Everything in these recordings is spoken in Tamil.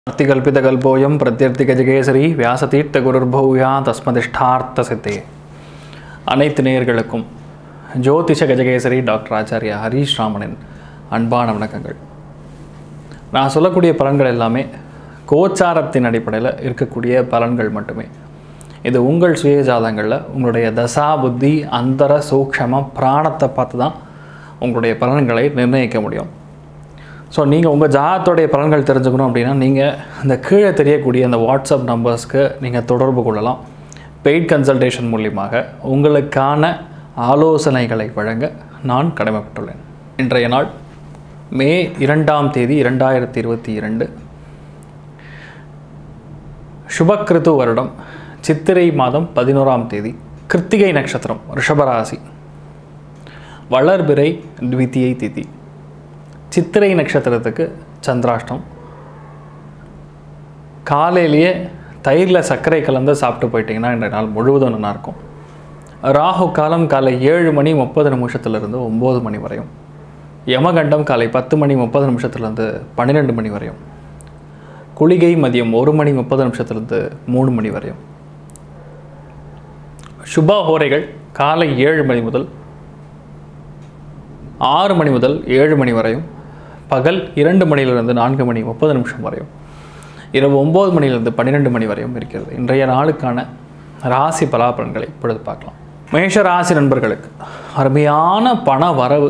அர்த்திகல்பிதகல்போயம் பிரத்யர்த்திகஜகேசரி வியாசதீர்த்த குருர்பௌயா தஸ்மதிஷ்டார்த்த சித்தே அனைத்து நேயர்களுக்கும் ஜோதிஷ கஜகேசரி டாக்டர் ஆச்சாரியா ஹரீஷ் ராமனின் அன்பான வணக்கங்கள் நான் சொல்லக்கூடிய பலன்கள் எல்லாமே கோச்சாரத்தின் அடிப்படையில் இருக்கக்கூடிய பலன்கள் மட்டுமே இது உங்கள் சுயஜாதங்களில் உங்களுடைய தசா புத்தி அந்தர சூக்ஷம பிராணத்தை பார்த்து தான் உங்களுடைய பலன்களை நிர்ணயிக்க முடியும் ஸோ நீங்கள் உங்கள் ஜாதகத்துடைய பலன்கள் தெரிஞ்சுக்கணும் அப்படின்னா நீங்கள் இந்த கீழே தெரியக்கூடிய அந்த வாட்ஸ்அப் நம்பர்ஸ்க்கு நீங்கள் தொடர்பு கொள்ளலாம் பெய்ட் கன்சல்டேஷன் மூலியமாக உங்களுக்கான ஆலோசனைகளை வழங்க நான் கடமைப்பட்டுள்ளேன் இன்றைய நாள் மே இரண்டாம் தேதி இரண்டாயிரத்தி இருபத்தி இரண்டு சுபக்கிருத்து வருடம் சித்திரை மாதம் பதினோராம் தேதி கிருத்திகை நட்சத்திரம் ரிஷபராசி வளர்பிறை த்விதியை திதி சித்திரை நட்சத்திரத்துக்கு சந்திராஷ்டம் காலையிலேயே தயிரில் சர்க்கரை கலந்து சாப்பிட்டு போயிட்டீங்கன்னா இன்றைய நாள் முழுவதும் நல்லாயிருக்கும் ராகு காலம் காலை ஏழு மணி முப்பது நிமிஷத்துலேருந்து ஒம்பது மணி வரையும் யமகண்டம் காலை பத்து மணி முப்பது நிமிஷத்துலேருந்து பன்னிரெண்டு மணி வரையும் குளிகை மதியம் ஒரு மணி முப்பது நிமிஷத்துலேருந்து மூணு மணி வரையும் சுப ஹோரைகள் காலை ஏழு மணி முதல் ஆறு மணி முதல் ஏழு மணி வரையும் பகல் இரண்டு மணியிலிருந்து நான்கு மணி முப்பது நிமிஷம் வரையும் இரவு ஒம்பது மணியிலிருந்து பன்னிரெண்டு மணி வரையும் இருக்கிறது இன்றைய நாளுக்கான ராசி பலாபலன்களை இப்பொழுது பார்க்கலாம் மேஷ ராசி நண்பர்களுக்கு அருமையான பண வரவு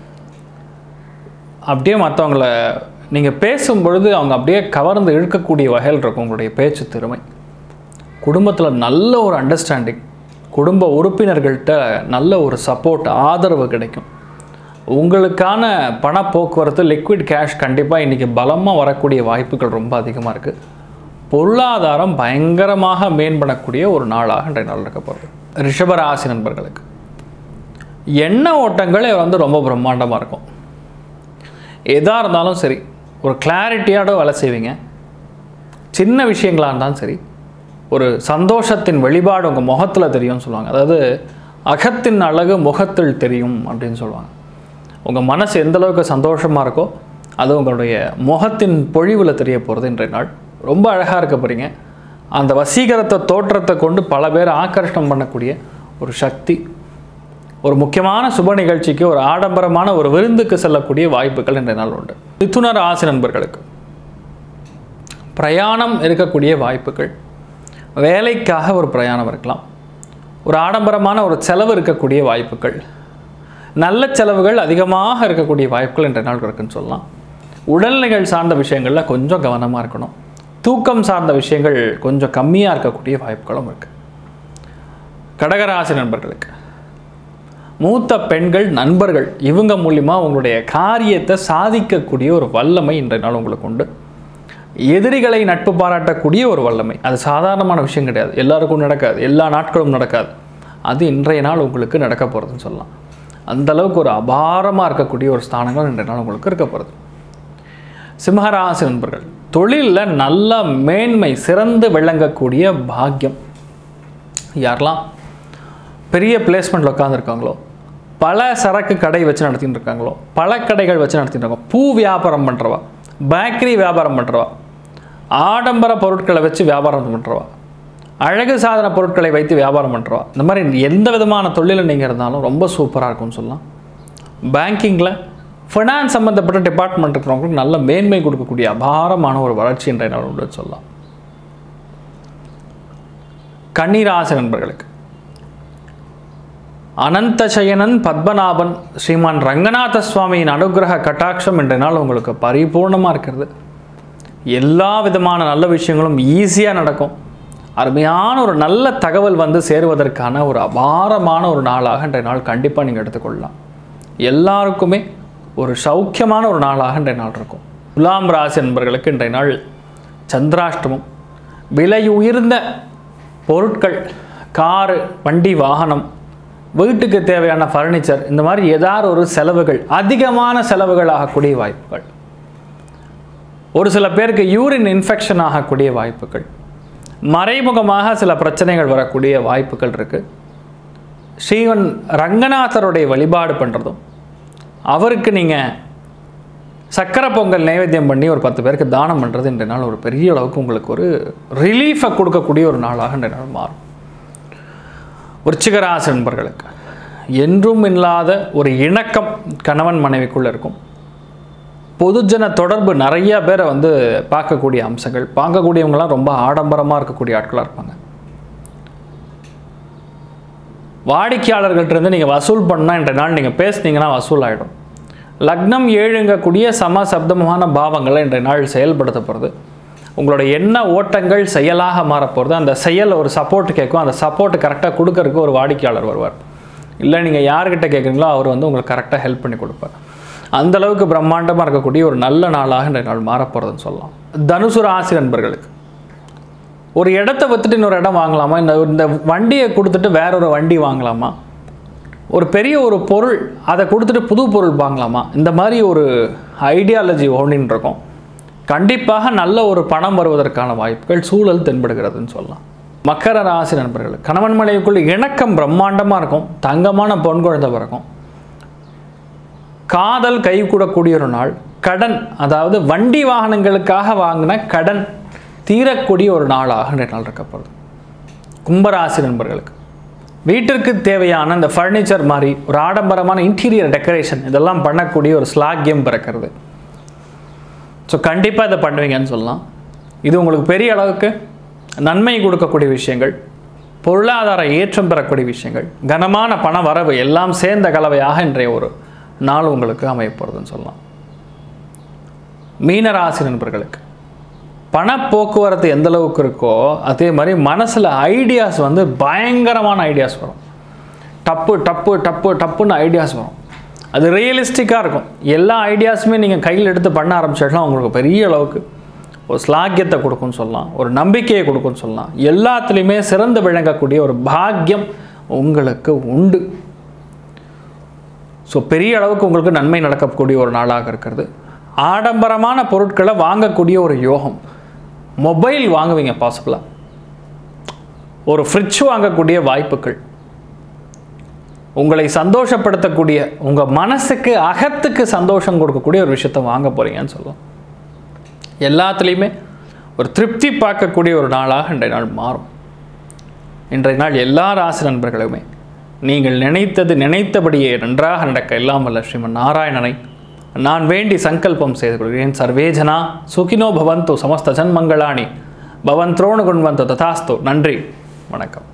அப்படியே மற்றவங்கள நீங்கள் பேசும் பொழுது அவங்க அப்படியே கவர்ந்து இழுக்கக்கூடிய வகையில் இருக்கும் உங்களுடைய பேச்சு திறமை குடும்பத்தில் நல்ல ஒரு அண்டர்ஸ்டாண்டிங் குடும்ப உறுப்பினர்கள்ட்ட நல்ல ஒரு சப்போர்ட் ஆதரவு கிடைக்கும் உங்களுக்கான பண போக்குவரத்து லிக்விட் கேஷ் கண்டிப்பாக இன்றைக்கி பலமாக வரக்கூடிய வாய்ப்புகள் ரொம்ப அதிகமாக இருக்குது பொருளாதாரம் பயங்கரமாக மேம்படக்கூடிய ஒரு நாளாக இன்றைய நாள் இருக்க போகிறது ரிஷபராசி நண்பர்களுக்கு எண்ண ஓட்டங்களே வந்து ரொம்ப பிரம்மாண்டமாக இருக்கும் எதாக இருந்தாலும் சரி ஒரு கிளாரிட்டியோட வேலை செய்வீங்க சின்ன விஷயங்களாக இருந்தாலும் சரி ஒரு சந்தோஷத்தின் வெளிப்பாடு உங்கள் முகத்தில் தெரியும்னு சொல்லுவாங்க அதாவது அகத்தின் அழகு முகத்தில் தெரியும் அப்படின்னு சொல்லுவாங்க உங்கள் மனசு எந்த அளவுக்கு சந்தோஷமாக இருக்கோ அது உங்களுடைய முகத்தின் பொழிவில் தெரிய போகிறது இன்றைய நாள் ரொம்ப அழகாக இருக்க போகிறீங்க அந்த வசீகரத்தை தோற்றத்தை கொண்டு பல பேர் ஆக்கர்ஷணம் பண்ணக்கூடிய ஒரு சக்தி ஒரு முக்கியமான சுப நிகழ்ச்சிக்கு ஒரு ஆடம்பரமான ஒரு விருந்துக்கு செல்லக்கூடிய வாய்ப்புகள் இன்றைய நாள் உண்டு மிதுனர் ஆசி நண்பர்களுக்கு பிரயாணம் இருக்கக்கூடிய வாய்ப்புகள் வேலைக்காக ஒரு பிரயாணம் இருக்கலாம் ஒரு ஆடம்பரமான ஒரு செலவு இருக்கக்கூடிய வாய்ப்புகள் நல்ல செலவுகள் அதிகமாக இருக்கக்கூடிய வாய்ப்புகள் இன்றைய நாள் இருக்குன்னு சொல்லலாம் உடல்நிலைகள் சார்ந்த விஷயங்களில் கொஞ்சம் கவனமாக இருக்கணும் தூக்கம் சார்ந்த விஷயங்கள் கொஞ்சம் கம்மியாக இருக்கக்கூடிய வாய்ப்புகளும் இருக்குது கடகராசி நண்பர்களுக்கு மூத்த பெண்கள் நண்பர்கள் இவங்க மூலிமா உங்களுடைய காரியத்தை சாதிக்கக்கூடிய ஒரு வல்லமை இன்றைய நாள் உங்களுக்கு உண்டு எதிரிகளை நட்பு பாராட்டக்கூடிய ஒரு வல்லமை அது சாதாரணமான விஷயம் கிடையாது எல்லாருக்கும் நடக்காது எல்லா நாட்களும் நடக்காது அது இன்றைய நாள் உங்களுக்கு நடக்க போகிறதுன்னு சொல்லலாம் அந்த அளவுக்கு ஒரு அபாரமாக இருக்கக்கூடிய ஒரு ஸ்தானங்கள் இன்றைய நாள் உங்களுக்கு இருக்க போகிறது சிம்மராசி நண்பர்கள் தொழிலில் நல்ல மேன்மை சிறந்து விளங்கக்கூடிய பாக்கியம் யாரெல்லாம் பெரிய பிளேஸ்மெண்ட்டில் உட்காந்துருக்காங்களோ பல சரக்கு கடை வச்சு நடத்திட்டு இருக்காங்களோ பல கடைகள் வச்சு நடத்திட்டு இருக்காங்க பூ வியாபாரம் பண்ணுறவா பேக்கரி வியாபாரம் பண்ணுறவா ஆடம்பர பொருட்களை வச்சு வியாபாரம் பண்ணுறவா அழகு சாதன பொருட்களை வைத்து வியாபாரம் பண்ணுறவா இந்த மாதிரி எந்த விதமான தொழிலில் நீங்கள் இருந்தாலும் ரொம்ப சூப்பராக இருக்கும்னு சொல்லலாம் பேங்கிங்கில் ஃபினான்ஸ் சம்மந்தப்பட்ட டிபார்ட்மெண்ட் இருக்கிறவங்களுக்கு நல்ல மேன்மை கொடுக்கக்கூடிய அபாரமான ஒரு வளர்ச்சி என்ற நாள் உண்டு சொல்லலாம் கண்ணீராசி நண்பர்களுக்கு அனந்த சயனன் பத்மநாபன் ஸ்ரீமான் ரங்கநாத சுவாமியின் அனுகிரக கட்டாட்சம் என்ற நாள் உங்களுக்கு பரிபூர்ணமாக இருக்கிறது எல்லா விதமான நல்ல விஷயங்களும் ஈஸியாக நடக்கும் அருமையான ஒரு நல்ல தகவல் வந்து சேருவதற்கான ஒரு அபாரமான ஒரு நாளாக இன்றைய நாள் கண்டிப்பாக நீங்கள் எடுத்துக்கொள்ளலாம் எல்லாருக்குமே ஒரு சௌக்கியமான ஒரு நாளாக இன்றைய நாள் இருக்கும் துலாம் ராசி நண்பர்களுக்கு இன்றைய நாள் சந்திராஷ்டமம் விலை உயர்ந்த பொருட்கள் காரு வண்டி வாகனம் வீட்டுக்கு தேவையான ஃபர்னிச்சர் இந்த மாதிரி ஏதாவது ஒரு செலவுகள் அதிகமான செலவுகள் ஆகக்கூடிய வாய்ப்புகள் ஒரு சில பேருக்கு யூரின் இன்ஃபெக்ஷன் ஆகக்கூடிய வாய்ப்புகள் மறைமுகமாக சில பிரச்சனைகள் வரக்கூடிய வாய்ப்புகள் இருக்குது ஸ்ரீவன் ரங்கநாதருடைய வழிபாடு பண்ணுறதும் அவருக்கு நீங்கள் சக்கரை பொங்கல் நைவேத்தியம் பண்ணி ஒரு பத்து பேருக்கு தானம் பண்ணுறது இன்றைய நாள் ஒரு பெரிய அளவுக்கு உங்களுக்கு ஒரு ரிலீஃபை கொடுக்கக்கூடிய ஒரு நாளாக இன்றைய நாள் மாறும் விருச்சிகராசி நண்பர்களுக்கு என்றும் இல்லாத ஒரு இணக்கம் கணவன் மனைவிக்குள்ளே இருக்கும் பொதுஜன தொடர்பு நிறைய பேரை வந்து பார்க்கக்கூடிய அம்சங்கள் பார்க்கக்கூடியவங்களாம் ரொம்ப ஆடம்பரமாக இருக்கக்கூடிய ஆட்களாக இருப்பாங்க வாடிக்கையாளர்கள்ட்ட இருந்து நீங்கள் வசூல் பண்ணால் இன்றைய நாள் நீங்கள் பேசுனீங்கன்னா வசூல் ஆகிடும் லக்னம் ஏழுங்கக்கூடிய சம சப்தமான பாவங்களை இன்றைய நாள் செயல்படுத்தப்படுறது உங்களோட எண்ண ஓட்டங்கள் செயலாக மாறப்போகிறது அந்த செயல் ஒரு சப்போர்ட் கேட்கும் அந்த சப்போர்ட் கரெக்டாக கொடுக்கறதுக்கு ஒரு வாடிக்கையாளர் வருவார் இல்லை நீங்கள் யார்கிட்ட கேட்குறீங்களோ அவர் வந்து உங்களுக்கு கரெக்டாக ஹெல்ப் பண்ணி கொடுப்பார் அந்த அளவுக்கு பிரம்மாண்டமாக இருக்கக்கூடிய ஒரு நல்ல நாளாக இன்றைய நாள் மாறப்போகிறதுன்னு சொல்லலாம் தனுசு ராசி நண்பர்களுக்கு ஒரு இடத்த வித்துட்டு இன்னொரு இடம் வாங்கலாமா இந்த இந்த வண்டியை கொடுத்துட்டு வேற ஒரு வண்டி வாங்கலாமா ஒரு பெரிய ஒரு பொருள் அதை கொடுத்துட்டு புது பொருள் வாங்கலாமா இந்த மாதிரி ஒரு ஐடியாலஜி ஓடின்னு இருக்கும் கண்டிப்பாக நல்ல ஒரு பணம் வருவதற்கான வாய்ப்புகள் சூழல் தென்படுகிறதுன்னு சொல்லலாம் மக்கர ராசி நண்பர்கள் கணவன் மனைவிக்குள்ள இணக்கம் பிரம்மாண்டமாக இருக்கும் தங்கமான பொன் குழந்தை பிறக்கும் காதல் கைகூடக்கூடிய ஒரு நாள் கடன் அதாவது வண்டி வாகனங்களுக்காக வாங்கின கடன் தீரக்கூடிய ஒரு நாளாக இன்றைய நாள் இருக்கப்படுது கும்பராசி நண்பர்களுக்கு வீட்டிற்கு தேவையான இந்த ஃபர்னிச்சர் மாதிரி ஒரு ஆடம்பரமான இன்டீரியர் டெக்கரேஷன் இதெல்லாம் பண்ணக்கூடிய ஒரு ஸ்லாக்கியம் பிறக்கிறது ஸோ கண்டிப்பாக இதை பண்ணுவீங்கன்னு சொல்லலாம் இது உங்களுக்கு பெரிய அளவுக்கு நன்மை கொடுக்கக்கூடிய விஷயங்கள் பொருளாதார ஏற்றம் பெறக்கூடிய விஷயங்கள் கனமான பண வரவு எல்லாம் சேர்ந்த கலவையாக இன்றைய ஒரு நாள் உங்களுக்கு அமையப்போகிறதுன்னு சொல்லலாம் மீனராசி நண்பர்களுக்கு பண போக்குவரத்து எந்த அளவுக்கு இருக்கோ அதே மாதிரி மனசில் ஐடியாஸ் வந்து பயங்கரமான ஐடியாஸ் வரும் டப்பு டப்பு டப்பு டப்புன்னு ஐடியாஸ் வரும் அது ரியலிஸ்டிக்காக இருக்கும் எல்லா ஐடியாஸுமே நீங்கள் கையில் எடுத்து பண்ண ஆரம்பிச்சிடலாம் உங்களுக்கு பெரிய அளவுக்கு ஒரு ஸ்லாக்கியத்தை கொடுக்கும்னு சொல்லலாம் ஒரு நம்பிக்கையை கொடுக்கும்னு சொல்லலாம் எல்லாத்துலேயுமே சிறந்து விளங்கக்கூடிய ஒரு பாக்கியம் உங்களுக்கு உண்டு ஸோ பெரிய அளவுக்கு உங்களுக்கு நன்மை நடக்கக்கூடிய ஒரு நாளாக இருக்கிறது ஆடம்பரமான பொருட்களை வாங்கக்கூடிய ஒரு யோகம் மொபைல் வாங்குவீங்க பாசிபிளாக ஒரு ஃப்ரிட்ஜ் வாங்கக்கூடிய வாய்ப்புகள் உங்களை சந்தோஷப்படுத்தக்கூடிய உங்கள் மனசுக்கு அகத்துக்கு சந்தோஷம் கொடுக்கக்கூடிய ஒரு விஷயத்தை வாங்க போகிறீங்கன்னு சொல்லலாம் எல்லாத்துலேயுமே ஒரு திருப்தி பார்க்கக்கூடிய ஒரு நாளாக இன்றைய நாள் மாறும் இன்றைய நாள் எல்லா ராசி நண்பர்களுமே நீங்கள் நினைத்தது நினைத்தபடியே நன்றாக நடக்க எல்லாம் வல்ல ஸ்ரீமன் நாராயணனை நான் வேண்டி சங்கல்பம் செய்து கொள்கிறேன் சர்வேஜனா சுகினோ பவந்து சமஸ்த ஜன்மங்களாணி பவந்த்ரோணு குண்வந்து ததாஸ்து நன்றி வணக்கம்